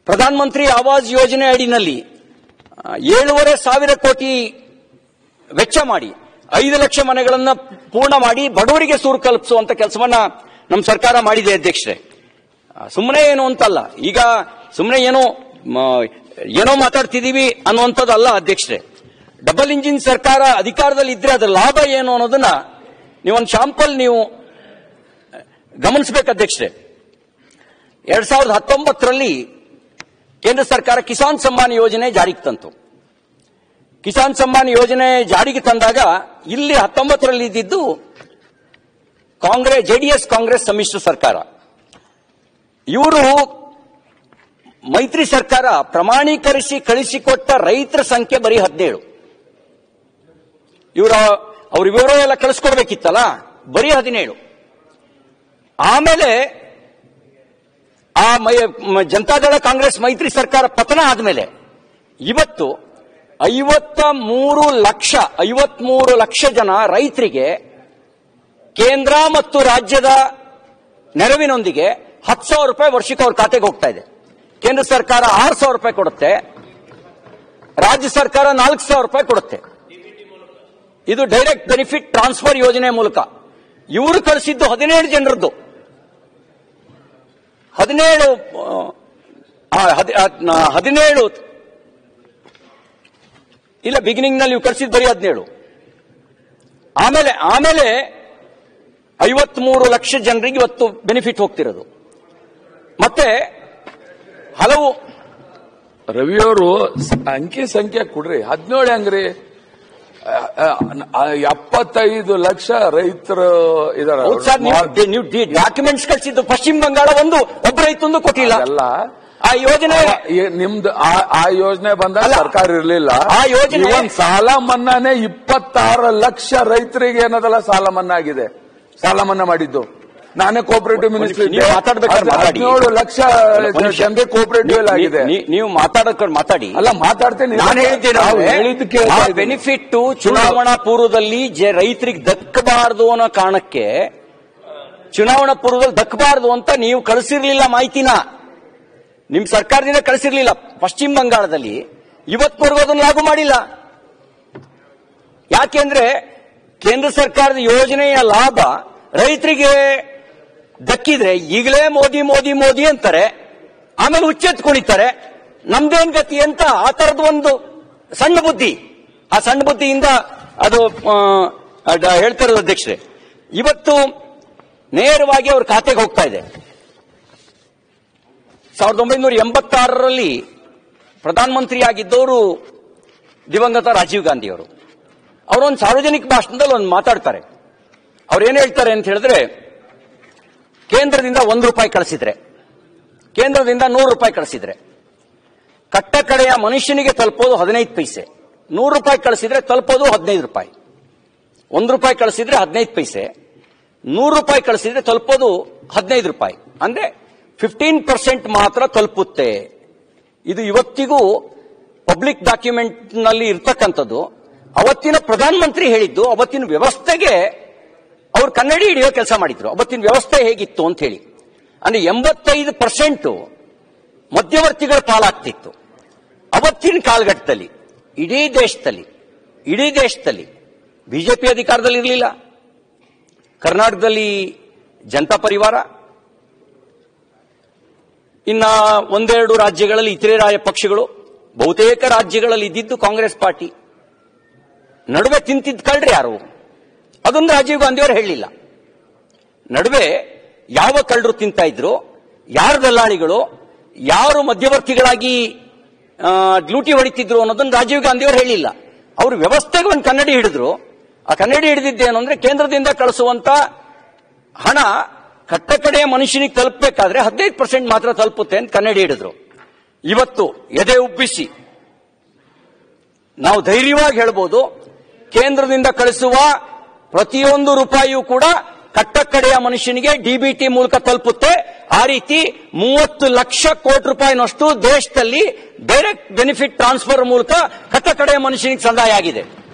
ಪ್ರಧಾನ ಮಂತ್ರಿ ಆವಾಸ್ ಯೋಜನೆ ಅಡಿನಲ್ಲಿ ಆ, ಏಳೂವರೆ ಸಾವಿರ ಕೋಟಿ ವೆಚ್ಚ ಮಾಡಿ ಐದು ಲಕ್ಷ ಮನೆಗಳನ್ನ ಪೂರ್ಣ ಮಾಡಿ ಬಡವರಿಗೆ ಸೂರು ಕಲ್ಪಿಸುವಂತ ಕೆಲಸವನ್ನ ನಮ್ಮ ಸರ್ಕಾರ ಮಾಡಿದೆ ಅಧ್ಯಕ್ಷರೇ ಸುಮ್ಮನೆ ಏನು ಅಂತಲ್ಲ ಈಗ ಸುಮ್ಮನೆ ಏನೋ ಮ, ಏನೋ ಮಾತಾಡ್ತಿದೀವಿ ಅನ್ನುವಂಥದ್ದಲ್ಲ ಅಧ್ಯಕ್ಷರೇ ಡಬಲ್ ಇಂಜಿನ್ ಸರ್ಕಾರ ಅಧಿಕಾರದಲ್ಲಿ ಇದ್ರೆ ಅದರ ಲಾಭ ಏನು ಅನ್ನೋದನ್ನ ನೀವೊಂದು ಶಾಂಪಲ್ ನೀವು ಗಮನಿಸಬೇಕು ಅಧ್ಯಕ್ಷರೇ ಎರಡ್ ಸಾವಿರದ ಹತ್ತೊಂಬತ್ತರಲ್ಲಿ ಕೇಂದ್ರ ಸರ್ಕಾರ ಕಿಸಾನ್ ಸಮ್ಮಾನ್ ಯೋಜನೆ ಜಾರಿಗೆ ತಂತು ಕಿಸಾನ್ ಸಮ್ಮಾನ್ ಯೋಜನೆ ಜಾರಿಗೆ ತಂದಾಗ ಇಲ್ಲಿ ಹತ್ತೊಂಬತ್ತರಲ್ಲಿ ಇದ್ದಿದ್ದು ಕಾಂಗ್ರೆಸ್ ಜೆಡಿಎಸ್ ಕಾಂಗ್ರೆಸ್ ಸಮ್ಮಿಶ್ರ ಸರ್ಕಾರ ಇವರು ಮೈತ್ರಿ ಸರ್ಕಾರ ಪ್ರಮಾಣೀಕರಿಸಿ ಕಳಿಸಿಕೊಟ್ಟ ರೈತರ ಸಂಖ್ಯೆ ಬರೀ ಹದಿನೇಳು ಇವರ ಅವ್ರ ವಿವರ ಎಲ್ಲ ಕಳಿಸ್ಕೊಡ್ಬೇಕಿತ್ತಲ್ಲ ಬರೀ ಹದಿನೇಳು ಆಮೇಲೆ ಆ ಮೈ- ಮ- ಜನತಾದಳ ಕಾಂಗ್ರೆಸ್ ಮೈತ್ರಿ ಸರ್ಕಾರ ಪತನ ಆದ್ಮೇಲೆ ಇವತ್ತು ಐವತ್ತ ಮೂರು ಲಕ್ಷ ಐವತ್ಮೂರು ಲಕ್ಷ ಜನ ರೈತರಿಗೆ ಕೇಂದ್ರ ಮತ್ತು ರಾಜ್ಯದ ನೆರವಿನೊಂದಿಗೆ ಹತ್ತು ಸಾವಿರ ರೂಪಾಯಿ ವರ್ಷಕ್ಕೆ ಅವ್ರ ಖಾತೆಗೆ ಹೋಗ್ತಾ ಇದೆ ಕೇಂದ್ರ ಸರ್ಕಾರ ಆರು ಸಾವಿರ ರೂಪಾಯಿ ಕೊಡುತ್ತೆ ರಾಜ್ಯ ಸರ್ಕಾರ ನಾಲ್ಕು ಸಾವಿರ ರೂಪಾಯಿ ಕೊಡುತ್ತೆ ಇದು ಡೈರೆಕ್ಟ್ ಬೆನಿಫಿಟ್ ಟ್ರಾನ್ಸ್ಫರ್ ಯೋಜನೆ ಮೂಲಕ ಇವರು ಕಳಿಸಿದ್ದು ಹದಿನೇಳು ಜನರದ್ದು ಹದಿನೇಳು ಆ, ಹದಿ- ಆ, ಹದಿನೇಳು ಇಲ್ಲ ಬಿಗಿನಿಂಗ್ ನಲ್ಲಿ ನೀವು ಕಳಿಸಿದ್ ಬರೀ ಹದಿನೇಳು ಆಮೇಲೆ ಆಮೇಲೆ ಐವತ್ಮೂರು ಲಕ್ಷ ಜನರಿಗೆ ಇವತ್ತು ಬೆನಿಫಿಟ್ ಹೋಗ್ತಿರೋದು ಮತ್ತೆ ಹಲವು ರವಿಯವರು ಅಂಕಿ ಸಂಖ್ಯೆ ಕೊಡ್ರಿ ಹದಿನೇಳು ಹೆಂಗ್ರಿ ಆ, ಆ, ಎಪ್ಪತ್ತೈದು ಲಕ್ಷ ರೈತರು ಇದಾರ ಹೌದು ಸರ್ ನೀವು ನೀವು ಡಾಕ್ಯುಮೆಂಟ್ಸ್ ಕಳಿಸಿದ್ದು ಪಶ್ಚಿಮ ಬಂಗಾಳ ಒಂದು ಒಬ್ಬ ರೈತಂದು ಕೊಟ್ಟಿಲ್ಲ ಎಲ್ಲ ಆ ಯೋಜನೆ ನಿಮ್ದು ಆ- ಆ ಯೋಜನೆ ಬಂದಾಗ ಅಲ್ಲ. ಸರ್ಕಾರ ಇರ್ಲಿಲ್ಲ ಆ ಯೋಜನೆ- ಇವನ್ ಸಾಲ ಮನ್ನಾನೇ ಇಪ್ಪತ್ತಾರು ಲಕ್ಷ ರೈತರಿಗೆ ಏನದಲ್ಲ ಸಾಲ ಮನ್ನಾ ಆಗಿದೆ ಸಾಲ ಮನ್ನಾ ಮಾಡಿದ್ದು ನಾನೇ ಕೋಪರೇಟಿವ್ ಮಿನಿಸ್ಟರ್ ನೀವು ಮಾತಾಡ್ಬೇಕಾದ್ರೆ ಮಾತಾಡಿ. ಹದಿನೇಳು ಲಕ್ಷ ಜನರಿಗೆ ಕೋಪರೇಟಿವ್ ಆಗಿದೆ ನೀ- ನೀವು ಮಾತಾಡಕ್ಕೆ ಮಾತಾಡಿ ಅಲ್ಲ ಮಾತಾಡ್ತೇನೆ ನಾನು ಹೇಳ್ತೀನಿ ನಾವು ಹೇಳಿದ್ದು ಕೇಳ್ತಾ ಇದ್ದೀನಿ. ಬೆನಿಫಿಟ್ ಚುನಾವಣಾ ಪೂರ್ವದಲ್ಲಿ ಜೆ- ರೈತರಿಗೆ ದಕ್ಕಬಾರದು ಅನ್ನೋ ಕಾರಣಕ್ಕೆ ಚುನಾವಣಾ ಪೂರ್ವದಲ್ಲಿ ದಕ್ಕಬಾರದು ಅಂತ ನೀವು ಕಳಿಸಿರ್ಲಿಲ್ಲ ಮಾಹಿತಿನ ನಿಮ್ ಸರ್ಕಾರದಿಂದ ಕಳಿಸಿರ್ಲಿಲ್ಲ ಪಶ್ಚಿಮ ಬಂಗಾಳದಲ್ಲಿ ಇವತ್ವರೆಗೂ ಅದನ್ನು ಲಾಗು ಮಾಡಿಲ್ಲ ಯಾಕೆಂದ್ರೆ ಕೇಂದ್ರ ಸರ್ಕಾರದ ಯೋಜನೆಯ ಲಾಭ ರೈತರಿಗೆ ದಕ್ಕಿದ್ರೆ ಈಗಲೇ ಮೋದಿ ಮೋದಿ ಮೋದಿ ಅಂತಾರೆ ಆಮೇಲೆ ಉಚ್ಚೆತ್ ಕುಣಿತಾರೆ ನಮ್ದೇನ್ ಗತಿ ಅಂತ ಆ ತರದ ಒಂದು ಸಣ್ಣ ಬುದ್ಧಿ ಆ ಸಣ್ಣ ಬುದ್ಧಿಯಿಂದ ಅದು ಆ, ಅದ್ ಹೇಳ್ತಾ ಇರೋದು ಅಧ್ಯಕ್ಷರೇ ಇವತ್ತು ನೇರವಾಗಿ ಅವ್ರ ಖಾತೆಗೆ ಹೋಗ್ತಾ ಇದೆ ಸಾವಿರದ ಒಂಬೈನೂರ ಎಂಬತ್ತಾರರಲ್ಲಿ ಪ್ರಧಾನಮಂತ್ರಿಯಾಗಿದ್ದವರು ದಿವಂಗತ ರಾಜೀವ್ ಗಾಂಧಿ ಅವರು ಅವರೊಂದು ಸಾರ್ವಜನಿಕ ಭಾಷಣದಲ್ಲಿ ಒಂದು ಮಾತಾಡ್ತಾರೆ ಅವ್ರು ಏನ್ ಹೇಳ್ತಾರೆ ಅಂತ ಹೇಳಿದ್ರೆ ಕೇಂದ್ರದಿಂದ ಒಂದು ರೂಪಾಯಿ ಕಳಿಸಿದ್ರೆ ಕೇಂದ್ರದಿಂದ ನೂರು ರೂಪಾಯಿ ಕಳಿಸಿದ್ರೆ ಕಟ್ಟ ಕಡೆಯ ಮನುಷ್ಯನಿಗೆ ತಲುಪೋದು ಹದಿನೈದು ಪೈಸೆ ನೂರು ರೂಪಾಯಿ ಕಳಿಸಿದ್ರೆ ತಲುಪೋದು ಹದಿನೈದು ರೂಪಾಯಿ ಒಂದು ರೂಪಾಯಿ ಕಳಿಸಿದ್ರೆ ಹದಿನೈದು ಪೈಸೆ ನೂರು ರೂಪಾಯಿ ಕಳಿಸಿದ್ರೆ ತಲುಪೋದು ಹದಿನೈದು ರೂಪಾಯಿ ಅಂದ್ರೆ ಫಿಫ್ಟೀನ್ ಪರ್ಸೆಂಟ್ ಮಾತ್ರ ತಲುಪುತ್ತೆ ಇದು ಇವತ್ತಿಗೂ ಪಬ್ಲಿಕ್ ಡಾಕ್ಯುಮೆಂಟ್ ನಲ್ಲಿ ಇರ್ತಕ್ಕಂಥದ್ದು ಅವತ್ತಿನ ಪ್ರಧಾನಮಂತ್ರಿ ಹೇಳಿದ್ದು ಅವತ್ತಿನ ವ್ಯವಸ್ಥೆಗೆ ಅವ್ರು ಕನ್ನಡಿ ಹಿಡಿಯೋ ಕೆಲಸ ಮಾಡಿದ್ರು ಅವತ್ತಿನ ವ್ಯವಸ್ಥೆ ಹೇಗಿತ್ತು ಅಂತ ಹೇಳಿ ಅಂದ್ರೆ ಎಂಬತ್ತೈದು ಪರ್ಸೆಂಟ್ ಮಧ್ಯವರ್ತಿಗಳ ಪಾಲಾಗ್ತಿತ್ತು ಅವತ್ತಿನ ಕಾಲಘಟ್ಟದಲ್ಲಿ ಇಡೀ ದೇಶದಲ್ಲಿ ಇಡೀ ದೇಶದಲ್ಲಿ ಬಿಜೆಪಿ ಅಧಿಕಾರದಲ್ಲಿ ಇರಲಿಲ್ಲ ಕರ್ನಾಟಕದಲ್ಲಿ ಜನತಾ ಪರಿವಾರ ಇನ್ನ ಒಂದೆರಡು ರಾಜ್ಯಗಳಲ್ಲಿ ಇತರೆ ರಾಯ ಪಕ್ಷಗಳು ಬಹುತೇಕ ರಾಜ್ಯಗಳಲ್ಲಿ ಇದ್ದಿದ್ದು ಕಾಂಗ್ರೆಸ್ ಪಾರ್ಟಿ ನಡುವೆ ತಿಂತಿದ್ ಕಳ್ರಿ ಯಾರು ಅದೊಂದು ರಾಜೀವ್ ಗಾಂಧಿ ಅವರು ಹೇಳಲಿಲ್ಲ ನಡುವೆ ಯಾವ ಕಳ್ಳರು ತಿಂತಾ ಇದ್ರು ಯಾರು ದಲ್ಲಾಳಿಗಳು ಯಾರು ಮಧ್ಯವರ್ತಿಗಳಾಗಿ ಆ, ಡ್ಯೂಟಿ ಹೊಡಿತಿದ್ರು ಅನ್ನೋದನ್ನ ರಾಜೀವ್ ಗಾಂಧಿ ಅವರು ಹೇಳಿಲ್ಲ ಅವರು ವ್ಯವಸ್ಥೆಗೆ ಒಂದು ಕನ್ನಡಿ ಹಿಡಿದ್ರು ಆ ಕನ್ನಡಿ ಹಿಡಿದಿದ್ದೇನು ಅಂದ್ರೆ ಕೇಂದ್ರದಿಂದ ಕಳಿಸುವಂತ ಹಣ ಕಟ್ಟ ಕಡೆಯ ಮನುಷ್ಯನಿಗೆ ತಲುಪಬೇಕಾದ್ರೆ ಹದಿನೈದು ಪರ್ಸೆಂಟ್ ಮಾತ್ರ ತಲುಪುತ್ತೆ ಅಂತ ಕನ್ನಡಿ ಹಿಡಿದ್ರು ಇವತ್ತು ಎದೆ ಉಬ್ಬಿಸಿ ನಾವು ಧೈರ್ಯವಾಗಿ ಹೇಳ್ಬೋದು ಕೇಂದ್ರದಿಂದ ಕಳಿಸುವ ಪ್ರತಿಯೊಂದು ರೂಪಾಯಿಯೂ ಕೂಡ ಕಟ್ಟ ಕಡೆಯ ಮನುಷ್ಯನಿಗೆ ಡಿಬಿಟಿ ಮೂಲಕ ತಲುಪುತ್ತೆ ಆ ರೀತಿ ಮೂವತ್ತು ಲಕ್ಷ ಕೋಟಿ ರೂಪಾಯಿನಷ್ಟು ದೇಶದಲ್ಲಿ ಡೈರೆಕ್ಟ್ ಬೆನಿಫಿಟ್ ಟ್ರಾನ್ಸ್ಫರ್ ಮೂಲಕ ಕಟ್ಟ ಕಡೆಯ ಮನುಷ್ಯನಿಗೆ ಸಂದಾಯ ಆಗಿದೆ